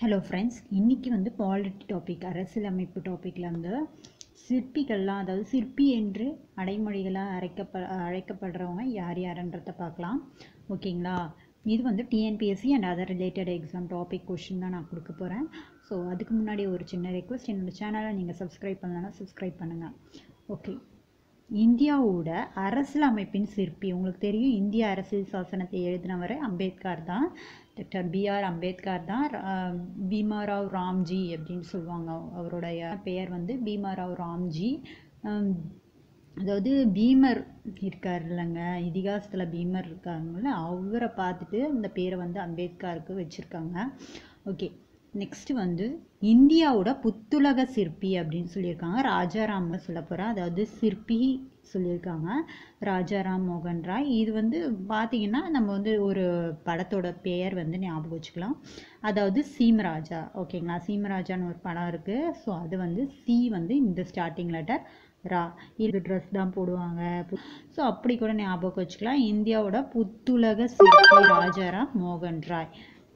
hello friends இன்றைக்கி வந்து polity topic அரசியலமைப்பு டாப்பிக்கில் வந்து சிற்பிகள்லாம் அதாவது சிற்பி என்று அடைமொழிகளாக அழைக்கப்ப அழைக்கப்படுறவங்க யார் யாருன்றதை பார்க்கலாம் ஓகேங்களா இது வந்து TNPSC and other related exam topic question தான் நான் கொடுக்க போகிறேன் ஸோ அதுக்கு முன்னாடி ஒரு சின்ன ரெக்வஸ்ட் என்னோடய சேனலை நீங்கள் சப்ஸ்கிரைப் பண்ணலன்னா சப்ஸ்கிரைப் பண்ணுங்கள் ஓகே இந்தியாவோட அரசியல் அமைப்பின் சிற்பி உங்களுக்கு தெரியும் இந்திய அரசியல் சாசனத்தை எழுதினவர் அம்பேத்கர் தான் டாக்டர் பிஆர் அம்பேத்கர் தான் ரா- பீமாராவ் ராம்ஜி அப்படின்னு சொல்லுவாங்க அவருடைய பெயர் வந்து பீமாராவ் ராம்ஜி ஹம், அதாவது பீமர் இருக்கார் இல்லைங்க இதிகாசத்தில் பீமர் இருக்காங்கல்ல அவரை பார்த்துட்டு அந்த பேரை வந்து அம்பேத்கருக்கு வச்சுருக்காங்க ஓகே நெக்ஸ்ட் வந்து இந்தியாவோட புத்துலக சிற்பி அப்படின்னு சொல்லியிருக்காங்க ராஜாராம் சொல்ல போகிறேன் அதாவது சிற்பி சொல்லியிருக்காங்க ராஜாராம் மோகன் ராய் இது வந்து பார்த்தீங்கன்னா நம்ம வந்து ஒரு படத்தோட பெயர் வந்து ஞாபகம் வச்சுக்கலாம் அதாவது சீமராஜா ஓகேங்களா சீமராஜான்னு ஒரு படம் இருக்குது ஸோ அது வந்து சி வந்து இந்த ஸ்டார்டிங் லெட்டர் ரா இது ட்ரெஸ் தான் போடுவாங்க ஸோ அப்படி கூட ஞாபகம் வச்சுக்கலாம் இந்தியாவோட புத்துலக சிற்பி ராஜாராம் மோகன் ராய்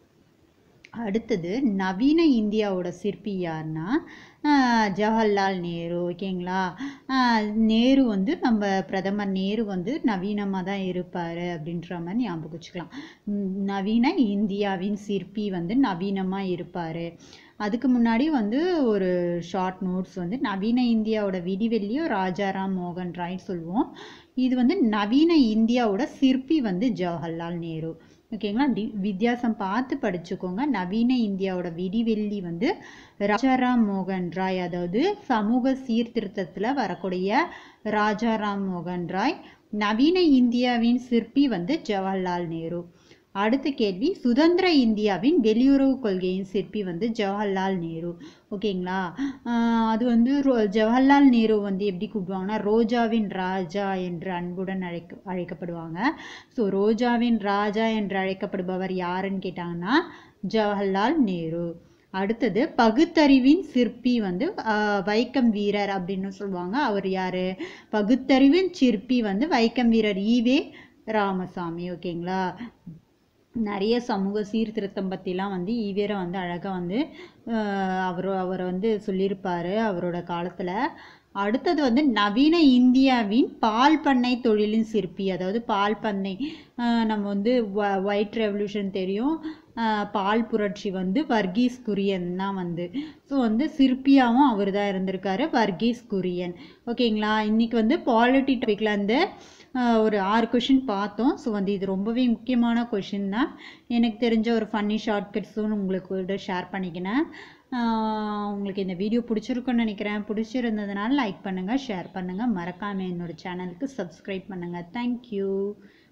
அடுத்தது நவீன இந்தியாவோட சிற்பி யாருன்னா ஆஹ் ஜவஹர்லால் நேரு ஓகேங்களா ஆஹ் நேரு வந்து நம்ம பிரதமர் நேரு வந்து நவீனமாக தான் இருப்பார் அப்படின்ற மாதிரி ஞாபகம் வச்சுக்கலாம் உம் நவீன இந்தியாவின் சிற்பி வந்து நவீனமாக இருப்பார் அதுக்கு முன்னாடி வந்து ஒரு ஷார்ட் நோட்ஸ் வந்து நவீன இந்தியாவோட விடிவெள்ளியோ ராஜாராம் மோகன் ராய் சொல்லுவோம் இது வந்து நவீன இந்தியாவோட சிற்பி வந்து ஜவஹர்லால் நேரு ஓகேங்களா டி வித்தியாசம் பார்த்து படிச்சுக்கோங்க நவீன இந்தியாவோட விடிவெள்ளி வந்து ராஜாராம் மோகன் ராய் அதாவது சமூக சீர்திருத்தத்தில் வரக்கூடிய ராஜாராம் மோகன் ராய் நவீன இந்தியாவின் சிற்பி வந்து ஜவஹர்லால் நேரு அடுத்த கேள்வி சுதந்திர இந்தியாவின் வெளியுறவு கொள்கையின் சிற்பி வந்து ஜவஹர்லால் நேரு ஓகேங்களா ஆஹ் அது வந்து ரோ- ஜவஹர்லால் நேரு வந்து எப்படி கூப்பிடுவாங்கன்னா ரோஜாவின் ராஜா என்று அன்புடன் அழைக்க அழைக்கப்படுவாங்க ஸோ ரோஜாவின் ராஜா என்று அழைக்கப்படுபவர் யாருன்னு கேட்டாங்கன்னா ஜவஹர்லால் நேரு அடுத்தது பகுத்தறிவின் சிற்பி வந்து ஆஹ், வைக்கம் வீரர் அப்படின்னு சொல்லுவாங்க அவர் யாரு பகுத்தறிவின் சிற்பி வந்து வைக்கம் வீரர் ஈவே ராமசாமி ஓகேங்களா நிறைய சமூக சீர்திருத்தம் பற்றிலாம் வந்து ஈவேரா வந்து அழகாக வந்து ஆஹ், அவர் அவர் வந்து சொல்லியிருப்பார் அவரோட காலத்தில் அடுத்தது வந்து நவீன இந்தியாவின் பால் பண்ணை தொழிலின் சிற்பி அதாவது பால் பண்ணை ஆஹ், நம்ம வந்து ஒயிட் ரெவல்யூஷன் தெரியும் ஆஹ், பால் புரட்சி வந்து வர்கீஸ் குரியன் தான் வந்து ஸோ வந்து சிற்பியாகவும் அவர் தான் இருந்திருக்காரு வர்கீஸ் குரியன் ஓகேங்களா இன்னைக்கு வந்து பாலிட்டி டாபிக்ல வந்து ஆஹ், ஒரு ஆறு கொஷின் பார்த்தோம் ஸோ வந்து இது ரொம்பவே முக்கியமான கொஷின் தான் எனக்கு தெரிஞ்ச ஒரு ஃபன்னி ஷார்ட்கட்ஸும் உங்களுக்கு கூட ஷேர் பண்ணிக்கினேன் ஆஹ், உங்களுக்கு இந்த வீடியோ பிடிச்சிருக்குன்னு நினைக்கிறேன் பிடிச்சிருந்ததுனால லைக் பண்ணுங்கள் ஷேர் பண்ணுங்கள் மறக்காமல் என்னோட சேனலுக்கு சப்ஸ்கிரைப் பண்ணுங்கள் தேங்க்யூ